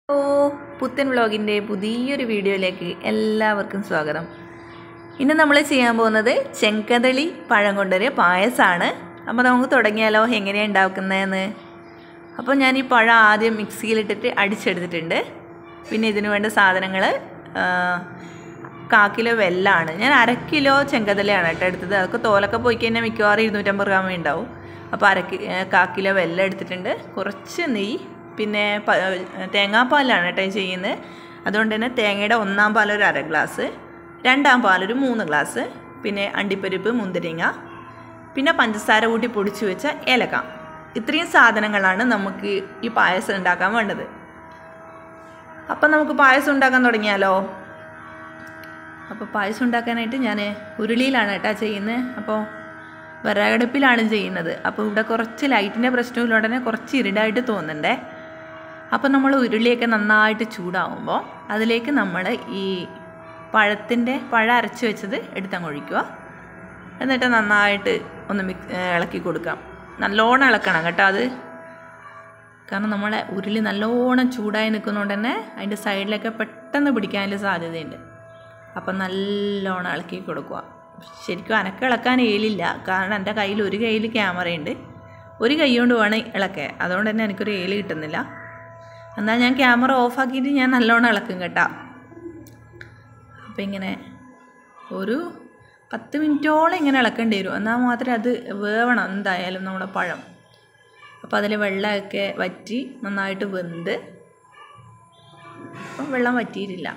ഓ പുത്തൻ വ്ളോഗിൻ്റെ പുതിയൊരു വീഡിയോയിലേക്ക് എല്ലാവർക്കും സ്വാഗതം ഇന്ന് നമ്മൾ ചെയ്യാൻ പോകുന്നത് ചെങ്കതളി പഴം കൊണ്ടൊരു പായസമാണ് അപ്പോൾ നമുക്ക് തുടങ്ങിയാലോ എങ്ങനെയാണ് ഉണ്ടാക്കുന്നതെന്ന് അപ്പോൾ ഞാൻ ഈ പഴം ആദ്യം മിക്സിയിലിട്ടിട്ട് അടിച്ചെടുത്തിട്ടുണ്ട് പിന്നെ ഇതിന് വേണ്ട സാധനങ്ങൾ കാ കിലോ വെല്ലാണ് ഞാൻ അര കിലോ ചെങ്കതലയാണ് കേട്ടോ എടുത്തത് അതൊക്കെ തോലൊക്കെ പോയി കഴിഞ്ഞാൽ മിക്കവാറും ഇരുന്നൂറ്റമ്പത് ഗ്രാമേ ഉണ്ടാവും അപ്പോൾ അര കി കാ കിലോ വെല്ലം എടുത്തിട്ടുണ്ട് കുറച്ച് നെയ്യ് പിന്നെ പ- തേങ്ങാപ്പാലാണ് കേട്ടോ ഈ ചെയ്യുന്നത് അതുകൊണ്ട് തന്നെ തേങ്ങയുടെ ഒന്നാം പാലൊരു അര ഗ്ലാസ് രണ്ടാം പാലൊരു മൂന്ന് ഗ്ലാസ് പിന്നെ അണ്ടിപ്പരിപ്പ് മുന്തിരിങ്ങ പിന്നെ പഞ്ചസാര കൂട്ടി പൊടിച്ചു വെച്ച ഏലക്ക ഇത്രയും സാധനങ്ങളാണ് നമുക്ക് ഈ പായസം ഉണ്ടാക്കാൻ വേണ്ടത് അപ്പം നമുക്ക് പായസം ഉണ്ടാക്കാൻ തുടങ്ങിയാലോ അപ്പോൾ പായസം ഉണ്ടാക്കാനായിട്ട് ഞാൻ ഉരുളിയിലാണ് കേട്ടോ ചെയ്യുന്നത് അപ്പോൾ വിറകടുപ്പിലാണ് ചെയ്യുന്നത് അപ്പോൾ ഇവിടെ കുറച്ച് ലൈറ്റിൻ്റെ പ്രശ്നമില്ല ഉടനെ കുറച്ച് ഇരുടായിട്ട് തോന്നുന്നുണ്ടേ അപ്പോൾ നമ്മൾ ഉരുളിയൊക്കെ നന്നായിട്ട് ചൂടാവുമ്പോൾ അതിലേക്ക് നമ്മൾ ഈ പഴത്തിൻ്റെ പഴം അരച്ച് വെച്ചത് എടുത്തങ്ങ് ഒഴിക്കുക എന്നിട്ട് നന്നായിട്ട് ഒന്ന് മിക്സ് ഇളക്കി കൊടുക്കാം നല്ലോണം ഇളക്കണം കേട്ടോ അത് കാരണം നമ്മളെ ഉരുളി നല്ലോണം ചൂടായി നിൽക്കുന്നതുകൊണ്ട് തന്നെ അതിൻ്റെ സൈഡിലൊക്കെ പെട്ടെന്ന് പിടിക്കാനുള്ള സാധ്യതയുണ്ട് അപ്പം നല്ലോണം ഇളക്കി കൊടുക്കുക ശരിക്കും അനക്ക ഇളക്കാൻ ഏലില്ല കാരണം എൻ്റെ കയ്യിൽ ഒരു കയ്യിൽ ക്യാമറയുണ്ട് ഒരു കൈ കൊണ്ട് വേണം ഇളക്കാൻ അതുകൊണ്ട് തന്നെ എനിക്കൊരു ഏല് കിട്ടുന്നില്ല എന്നാൽ ഞാൻ ക്യാമറ ഓഫാക്കിയിട്ട് ഞാൻ നല്ലോണം ഇളക്കും കേട്ടോ അപ്പം ഇങ്ങനെ ഒരു പത്ത് മിനിറ്റോളം ഇങ്ങനെ ഇളക്കേണ്ടി വരും എന്നാൽ മാത്രമേ അത് വേവണം എന്തായാലും നമ്മുടെ പഴം അപ്പോൾ അതിൽ വെള്ളമൊക്കെ വറ്റി നന്നായിട്ട് വെന്ത് അപ്പം വെള്ളം വറ്റിയിട്ടില്ല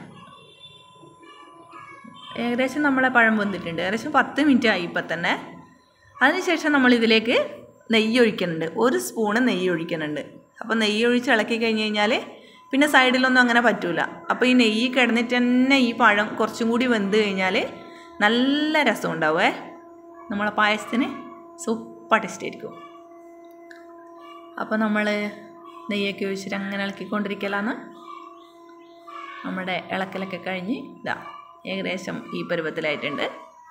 ഏകദേശം നമ്മളെ പഴം വെന്തിട്ടുണ്ട് ഏകദേശം പത്ത് മിനിറ്റ് ആയി ഇപ്പം തന്നെ അതിനുശേഷം നമ്മൾ ഇതിലേക്ക് നെയ്യ് ഒഴിക്കുന്നുണ്ട് ഒരു സ്പൂണ് നെയ്യ് ഒഴിക്കുന്നുണ്ട് അപ്പോൾ നെയ്യ് ഒഴിച്ച് ഇളക്കി കഴിഞ്ഞ് കഴിഞ്ഞാൽ പിന്നെ സൈഡിലൊന്നും അങ്ങനെ പറ്റൂല അപ്പോൾ ഈ നെയ്യ് കിടന്നിട്ട് തന്നെ ഈ പഴം കുറച്ചും കൂടി വെന്ത് കഴിഞ്ഞാൽ നല്ല രസം ഉണ്ടാവുമേ നമ്മളെ പായസത്തിന് സൂപ്പർ ടേസ്റ്റ് ആയിരിക്കും അപ്പോൾ നമ്മൾ നെയ്യൊക്കെ ഒഴിച്ചിട്ട് അങ്ങനെ ഇളക്കിക്കൊണ്ടിരിക്കലാണ് നമ്മുടെ ഇളക്കലൊക്കെ കഴിഞ്ഞ് ഇതാ ഏകദേശം ഈ പരുവത്തിലായിട്ടുണ്ട്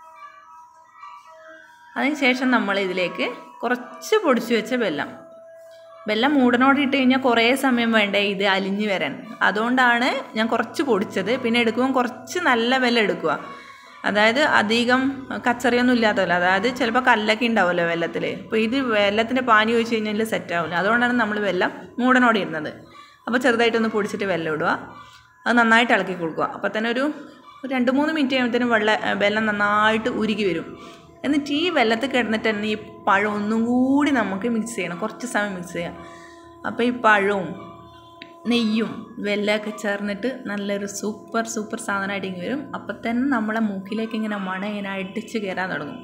അതിനുശേഷം നമ്മൾ ഇതിലേക്ക് കുറച്ച് പൊടിച്ചു വെച്ച വെല്ലം വെല്ലം മൂടനോട് ഇട്ട് കഴിഞ്ഞാൽ കുറേ സമയം വേണ്ടേ ഇത് അലിഞ്ഞ് വരാൻ അതുകൊണ്ടാണ് ഞാൻ കുറച്ച് പൊടിച്ചത് പിന്നെ എടുക്കുമ്പോൾ കുറച്ച് നല്ല വെല്ലം എടുക്കുക അതായത് അധികം കച്ചറിയൊന്നും ഇല്ലാത്തല്ലോ അതായത് ചിലപ്പോൾ കല്ലൊക്കെ ഉണ്ടാവുമല്ലോ വെള്ളത്തിൽ അപ്പോൾ ഇത് വെള്ളത്തിൻ്റെ പാനി ഒഴിച്ച് കഴിഞ്ഞാൽ സെറ്റ് ആവില്ല അതുകൊണ്ടാണ് നമ്മൾ വെല്ലം മൂടനോടെ ഇടുന്നത് അപ്പോൾ ചെറുതായിട്ടൊന്ന് പൊടിച്ചിട്ട് വെല്ലം ഇടുക അത് നന്നായിട്ട് ഇളക്കി കൊടുക്കുക അപ്പോൾ തന്നെ ഒരു ഒരു രണ്ട് മൂന്ന് മിനിറ്റ് കഴിയുമ്പോഴത്തേനും വെള്ള വെള്ളം നന്നായിട്ട് ഉരുകി വരും എന്നിട്ട് ഈ വെള്ളത്തിൽ കിടന്നിട്ട് തന്നെ ഈ പഴം ഒന്നും കൂടി നമുക്ക് മിക്സ് ചെയ്യണം കുറച്ച് സമയം മിക്സ് ചെയ്യാം അപ്പോൾ ഈ പഴവും നെയ്യും വെല്ലമൊക്കെ ചേർന്നിട്ട് നല്ലൊരു സൂപ്പർ സൂപ്പർ സാധനമായിട്ട് ഇങ്ങനെ വരും അപ്പം തന്നെ നമ്മളെ മൂക്കിലേക്ക് ഇങ്ങനെ മണ ഇങ്ങനെ അടിച്ച് കയറാൻ തുടങ്ങും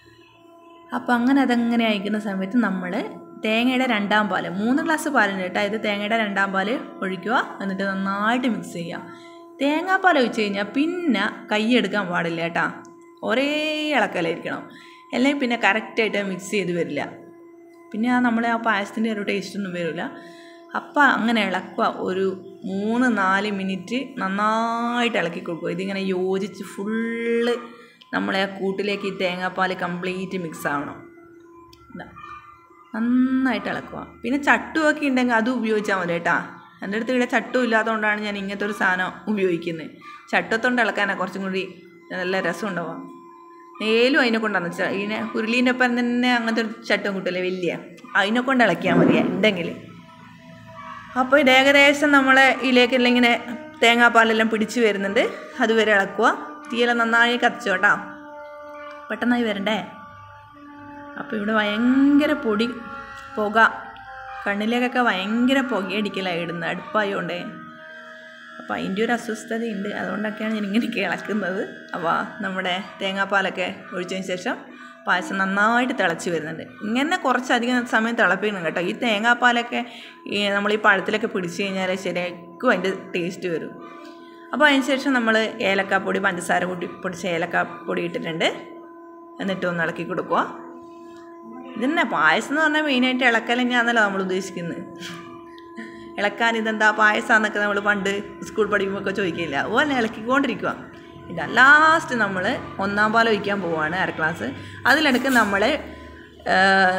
അപ്പോൾ അങ്ങനെ അതങ്ങനെ അയക്കുന്ന സമയത്ത് നമ്മൾ തേങ്ങയുടെ രണ്ടാം പാല് മൂന്ന് ഗ്ലാസ് പാലുണ്ട് കേട്ടോ ഇത് തേങ്ങയുടെ രണ്ടാം പാല് ഒഴിക്കുക എന്നിട്ട് നന്നായിട്ട് മിക്സ് ചെയ്യുക തേങ്ങാപ്പാൽ ഒഴിച്ച് കഴിഞ്ഞാൽ പിന്നെ കൈയെടുക്കാൻ പാടില്ല കേട്ടോ ഒരേ ഇളക്കലായിരിക്കണം അല്ലെങ്കിൽ പിന്നെ കറക്റ്റായിട്ട് മിക്സ് ചെയ്ത് വരില്ല പിന്നെ ആ നമ്മളെ ആ പായസത്തിൻ്റെ ഒരു ടേസ്റ്റൊന്നും വരില്ല അപ്പം അങ്ങനെ ഇളക്കുക ഒരു മൂന്ന് നാല് മിനിറ്റ് നന്നായിട്ട് ഇളക്കി കൊടുക്കുക ഇതിങ്ങനെ യോജിച്ച് ഫുള്ള് നമ്മളെ ആ കൂട്ടിലേക്ക് ഈ തേങ്ങാപ്പാൽ കംപ്ലീറ്റ് മിക്സ് ആവണം ഇതാ. നന്നായിട്ട് ഇളക്കുക പിന്നെ ചട്ടുമൊക്കെ ഉണ്ടെങ്കിൽ അത് ഉപയോഗിച്ചാൽ മതി കേട്ടാ എൻ്റെ അടുത്ത് ഇവിടെ ചട്ടും ഇല്ലാത്തതുകൊണ്ടാണ് ഞാൻ ഇങ്ങനത്തെ ഒരു സാധനം ഉപയോഗിക്കുന്നത് ചട്ടത്തോണ്ട് ഇളക്കാനാണ് കുറച്ചും കൂടി നല്ല രസം ഉണ്ടാവുക നേലും അതിനെ കൊണ്ടാണ് വെച്ചാൽ ഇതിനെ ഉരുളീൻ്റെ ഒപ്പം തന്നെ അങ്ങനത്തെ ഒരു ചട്ടം കിട്ടില്ലേ വലിയ അതിനെ കൊണ്ട് ഇളക്കിയാൽ മതി ഉണ്ടെങ്കിൽ അപ്പോൾ ഇത് ഏകദേശം നമ്മളെ ഇതിലേക്കെല്ലാം ഇങ്ങനെ തേങ്ങാപ്പാലെല്ലാം പിടിച്ച് വരുന്നുണ്ട് അതുവരെ ഇളക്കുക തീയെല്ലാം നന്നായി കത്തിച്ചു കേട്ടോ പെട്ടെന്നായി വരണ്ടേ അപ്പോൾ ഇവിടെ ഭയങ്കര പൊടി പുക കണ്ണിലേക്കൊക്കെ ഭയങ്കര പുകയടിക്കലായി ഇടുന്നത് അടുപ്പായോണ്ടേ അപ്പോൾ അതിൻ്റെ ഒരു അസ്വസ്ഥതയുണ്ട് അതുകൊണ്ടൊക്കെയാണ് ഞാൻ ഇങ്ങനെയൊക്കെ ഇളക്കുന്നത് അപ്പോൾ നമ്മുടെ തേങ്ങാപ്പാലൊക്കെ ഒഴിച്ചതിന് ശേഷം പായസം നന്നായിട്ട് തിളച്ച് വരുന്നുണ്ട് ഇങ്ങനെ കുറച്ചധികം സമയം തിളപ്പിക്കണം കേട്ടോ ഈ തേങ്ങാപ്പാലൊക്കെ ഈ നമ്മൾ ഈ പഴത്തിലൊക്കെ പിടിച്ച് കഴിഞ്ഞാൽ ശരിക്കും അതിൻ്റെ ടേസ്റ്റ് വരും അപ്പോൾ അതിന് ശേഷം നമ്മൾ ഏലക്കാപ്പൊടി പഞ്ചസാര കൂട്ടി പൊടിച്ച ഏലക്കാപ്പൊടി ഇട്ടിട്ടുണ്ട് എന്നിട്ട് ഒന്ന് ഇളക്കി കൊടുക്കുക ഇതന്നെ പായസം എന്ന് പറഞ്ഞാൽ മെയിനായിട്ട് ഇളക്കൽ തന്നെയാണല്ലോ നമ്മൾ ഉദ്ദേശിക്കുന്നത് ഇളക്കാൻ ഇതെന്താ പായസമെന്നൊക്കെ നമ്മൾ പണ്ട് സ്കൂൾ പഠിക്കുമ്പോൾ ചോദിക്കില്ല അതുപോലെ ഇളക്കിക്കൊണ്ടിരിക്കുക ഇതാ ലാസ്റ്റ് നമ്മൾ ഒന്നാം പാൽ ഒഴിക്കാൻ പോവുകയാണ് അര ക്ലാസ് അതിലിടക്ക് നമ്മൾ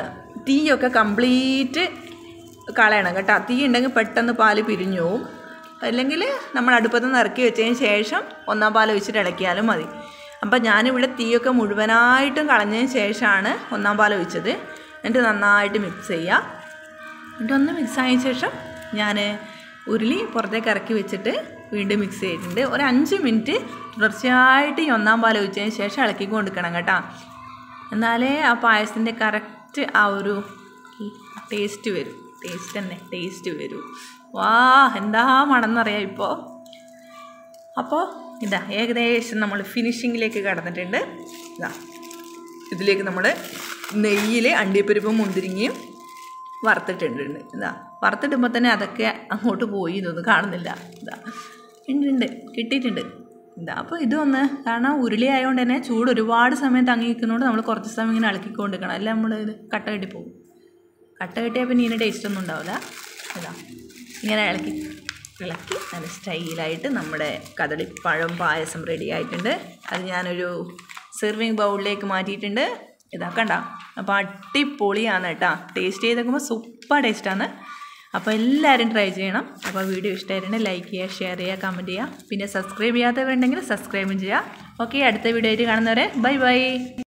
തീയൊക്കെ കംപ്ലീറ്റ് കളയണം കേട്ടോ തീ ഉണ്ടെങ്കിൽ പെട്ടെന്ന് പാല് പിരിഞ്ഞു പോവും അല്ലെങ്കിൽ നമ്മൾ അടുപ്പത്ത് നിന്ന് ഇറക്കി വെച്ചതിന് ശേഷം ഒന്നാം പാൽ ഒഴിച്ചിട്ട് ഇളക്കിയാലും മതി അപ്പം ഞാനിവിടെ തീയൊക്കെ മുഴുവനായിട്ടും കളഞ്ഞതിന് ശേഷമാണ് ഒന്നാം പാൽ ഒഴിച്ചത് എന്നിട്ട് നന്നായിട്ട് മിക്സ് ചെയ്യുക എന്നിട്ട് ഒന്ന് മിക്സ് ആയതിനു ശേഷം ഞാൻ ഉരുളി പുറത്തേക്ക് ഇറക്കി വെച്ചിട്ട് വീണ്ടും മിക്സ് ചെയ്തിട്ടുണ്ട് ഒരു അഞ്ച് മിനിറ്റ് തുടർച്ചയായിട്ട് ഈ ഒന്നാം പാൽ ഒഴിച്ചതിന് ശേഷം ഇളക്കി കൊടുക്കണം കേട്ടോ എന്നാലേ ആ പായസത്തിൻ്റെ കറക്റ്റ് ആ ഒരു ടേസ്റ്റ് വരും ടേസ്റ്റ് തന്നെ ടേസ്റ്റ് വരും വാ എന്താ മണമെന്നറിയാം ഇപ്പോൾ അപ്പോൾ ഇതാ ഏകദേശം നമ്മൾ ഫിനിഷിങ്ങിലേക്ക് കടന്നിട്ടുണ്ട് ഇതാ ഇതിലേക്ക് നമ്മൾ നെയ്യിൽ അണ്ടിപ്പരിപ്പും മുന്തിരിങ്ങയും വറുത്തിട്ടുണ്ട് ഇതാ വറുത്തിടുമ്പോൾ തന്നെ അതൊക്കെ അങ്ങോട്ട് പോയി ഇതൊന്നും കാണുന്നില്ല ഇതാ ഉണ്ട് ഉണ്ട് കിട്ടിയിട്ടുണ്ട് ഇതാ അപ്പോൾ ഇതൊന്ന് കാരണം ഉരുളി ആയതുകൊണ്ട് തന്നെ ചൂട് ഒരുപാട് സമയം തങ്ങി നിൽക്കുന്നതുകൊണ്ട് നമ്മൾ കുറച്ച് സമയം ഇങ്ങനെ ഇളക്കിക്കൊണ്ടിരിക്കണം അല്ല നമ്മൾ ഇത് കട്ട കെട്ടി പോകും കട്ട കെട്ടിയാൽ പിന്നെ ഇതിന് ടേസ്റ്റ് ഒന്നും ഉണ്ടാവില്ല ഇതാ ഇങ്ങനെ ഇളക്കി ഇളക്കി നല്ല സ്റ്റൈലായിട്ട് നമ്മുടെ കദളിപ്പഴം പായസം റെഡി ആയിട്ടുണ്ട് അത് ഞാനൊരു സെർവിങ് ബൗളിലേക്ക് മാറ്റിയിട്ടുണ്ട് ഇതാക്കണ്ട അപ്പോൾ അടിപൊളിയാണ് കേട്ടോ ടേസ്റ്റ് ചെയ്ത് നോക്കുമ്പോൾ സൂപ്പർ ടേസ്റ്റാണ് അപ്പോൾ എല്ലാവരും ട്രൈ ചെയ്യണം അപ്പോൾ വീഡിയോ ഇഷ്ടമായിട്ടുണ്ടെങ്കിൽ ലൈക്ക് ചെയ്യുക ഷെയർ ചെയ്യുക കമൻറ്റ് ചെയ്യുക പിന്നെ സബ്സ്ക്രൈബ് ചെയ്യാത്തവരുണ്ടെങ്കിൽ സബ്സ്ക്രൈബും ചെയ്യുക ഓക്കെ അടുത്ത വീഡിയോ ആയിട്ട് കാണുന്നവരെ ബൈ ബൈ